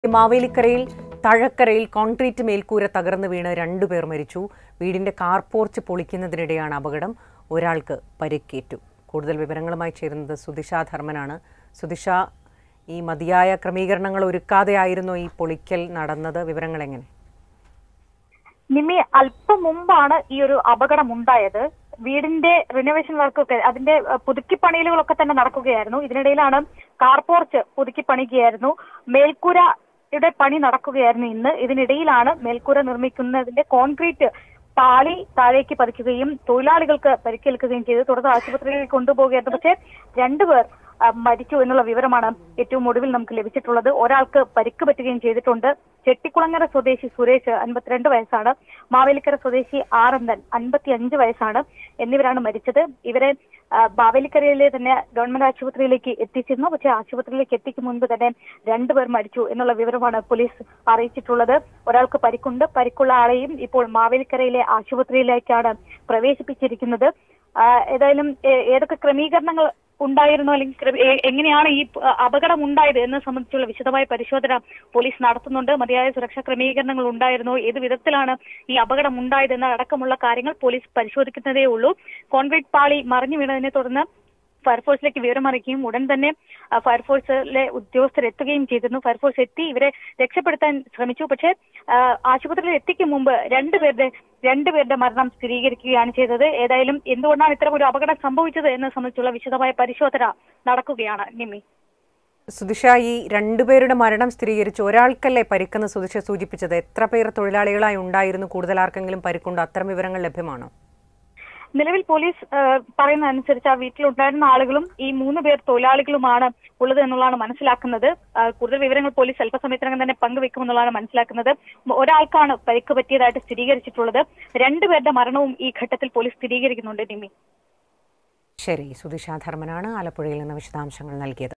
മാവേലിക്കരയിൽ തഴക്കരയിൽ കോൺക്രീറ്റ് മേൽക്കൂര തകർന്നു വീണ് രണ്ടുപേർ മരിച്ചു വീടിന്റെ കാർ പോർച്ച് പൊളിക്കുന്നതിനിടെയാണ് അപകടം ഒരാൾക്ക് പരിക്കേറ്റു കൂടുതൽ വിവരങ്ങളുമായി ചേരുന്നത് സുദിഷ ധർമ്മനാണ് സുദിഷ ഈ മതിയായ ക്രമീകരണങ്ങൾ ഒരുക്കാതെയായിരുന്നു ഈ പൊളിക്കൽ നടന്നത് വിവരങ്ങൾ എങ്ങനെ നിമ്മി അല്പം മുമ്പാണ് ഈ ഒരു അപകടം ഉണ്ടായത് വീടിന്റെ റിനോവേഷൻ വർക്കൊക്കെ അതിന്റെ അഹ്, പുതുക്കിപ്പണിയലുകളൊക്കെ തന്നെ നടക്കുകയായിരുന്നു ഇതിനിടയിലാണ് കാർ പോർച്ച് പുതുക്കിപ്പണിക്കുകയായിരുന്നു മേൽക്കൂരയുടെ പണി നടക്കുകയായിരുന്നു ഇന്ന് ഇതിനിടയിലാണ് മേൽക്കൂര നിർമ്മിക്കുന്നതിന്റെ കോൺക്രീറ്റ് പാളി താഴേക്ക് പതിക്കുകയും തൊഴിലാളികൾക്ക് പരിക്കേൽക്കുകയും ചെയ്തു തുടർന്ന് ആശുപത്രിയിൽ കൊണ്ടുപോകുകയായിരുന്നു പക്ഷേ രണ്ടുപേർ ആ, മരിച്ചു എന്നുള്ള വിവരമാണ് ഏറ്റവും ഒടുവിൽ നമുക്ക് ലഭിച്ചിട്ടുള്ളത് ഒരാൾക്ക് പരിക്ക് പറ്റുകയും ചെയ്തിട്ടുണ്ട് ചെട്ടിക്കുളങ്ങര സ്വദേശി സുരേഷ് അൻപത്തിരണ്ട് വയസ്സാണ് മാവേലിക്കര സ്വദേശി ആറന്തൻ അൻപത്തി അഞ്ച് വയസ്സാണ് എന്നിവരാണ് മരിച്ചത് ഇവരെ ആ, മാവേലിക്കരയിലെ തന്നെ ഗവൺമെന്റ് ആശുപത്രിയിലേക്ക് എത്തിച്ചിരുന്നു പക്ഷേ ആശുപത്രിയിലേക്ക് എത്തിക്കും മുൻപ് തന്നെ രണ്ടുപേർ മരിച്ചു എന്നുള്ള വിവരമാണ് പോലീസ് അറിയിച്ചിട്ടുള്ളത് ഒരാൾക്ക് പരിക്കുണ്ട് പരിക്കുള്ള ആളെയും ഇപ്പോൾ മാവേലിക്കരയിലെ ആശുപത്രിയിലേക്കാണ് പ്രവേശിപ്പിച്ചിരിക്കുന്നത് ആ, ഏതായാലും ഏ- ഏതൊക്കെ ക്രമീകരണങ്ങൾ ഉണ്ടായിരുന്നോ അല്ലെങ്കിൽ ക്രമ- എ- എങ്ങനെയാണ് ഈ പ- അപകടം ഉണ്ടായത് എന്ന് സംബന്ധിച്ചുള്ള വിശദമായ പരിശോധന പോലീസ് നടത്തുന്നുണ്ട് മതിയായ സുരക്ഷാ ക്രമീകരണങ്ങൾ ഉണ്ടായിരുന്നോ ഏത് വിധത്തിലാണ് ഈ അപകടം ഉണ്ടായത് എന്ന അടക്കമുള്ള കാര്യങ്ങൾ പോലീസ് പരിശോധിക്കുന്നതേ ഉള്ളൂ കോൺക്രീറ്റ് പാളി മറിഞ്ഞു വീണതിനെ തുടർന്ന് ഫയർഫോഴ്സിലേക്ക് വിവരം അറിയിക്കുകയും ഉടൻ തന്നെ ആ, ഫയർഫോഴ്സിലെ ഉദ്യോഗസ്ഥർ എത്തുകയും ചെയ്തിരുന്നു ഫയർഫോഴ്സ് എത്തി ഇവരെ രക്ഷപ്പെടുത്താൻ ശ്രമിച്ചു പക്ഷേ ആ, ആശുപത്രിയിൽ എത്തിക്കും മുമ്പ് രണ്ടുപേരുടെ രണ്ടുപേരുടെ മരണം സ്ഥിരീകരിക്കുകയാണ് ചെയ്തത് ഏതായാലും എന്തുകൊണ്ടാണ് ഇത്തരം ഒരു അപകടം സംഭവിച്ചത് എന്ന് സംബന്ധിച്ചുള്ള വിശദമായ പരിശോധന നടക്കുകയാണ് നിമി സുദിഷ ഈ രണ്ടുപേരുടെ മരണം സ്ഥിരീകരിച്ചു ഒരാൾക്കല്ലേ പരിക്കെന്ന് സുദിഷ സൂചിപ്പിച്ചത് എത്ര പേർ തൊഴിലാളികളായി ഉണ്ടായിരുന്നു കൂടുതൽ ആർക്കെങ്കിലും പരിക്കുണ്ടോ അത്തരം വിവരങ്ങൾ ലഭ്യമാണോ നിലവിൽ പോലീസ് ആ, പറയുന്ന അനുസരിച്ച് ആ വീട്ടിലുണ്ടായിരുന്ന ആളുകളും ഈ മൂന്ന് പേർ തൊഴിലാളികളുമാണ് ഉള്ളത് എന്നുള്ളതാണ് മനസ്സിലാക്കുന്നത് ആ, കൂടുതൽ വിവരങ്ങൾ പോലീസ് അല്പസമയത്തിനകം തന്നെ പങ്കുവെക്കുമെന്നുള്ളതാണ് മനസ്സിലാക്കുന്നത് ഒരാൾക്കാണ് പരിക്ക് പറ്റിയതായിട്ട് സ്ഥിരീകരിച്ചിട്ടുള്ളത് രണ്ടുപേരുടെ മരണവും ഈ ഘട്ടത്തിൽ പോലീസ് സ്ഥിരീകരിക്കുന്നുണ്ട് നിമി ശരി സുദിഷ ധർമ്മനാണ് ആലപ്പുഴയിൽ നിന്ന് വിശദാംശങ്ങൾ നൽകിയത്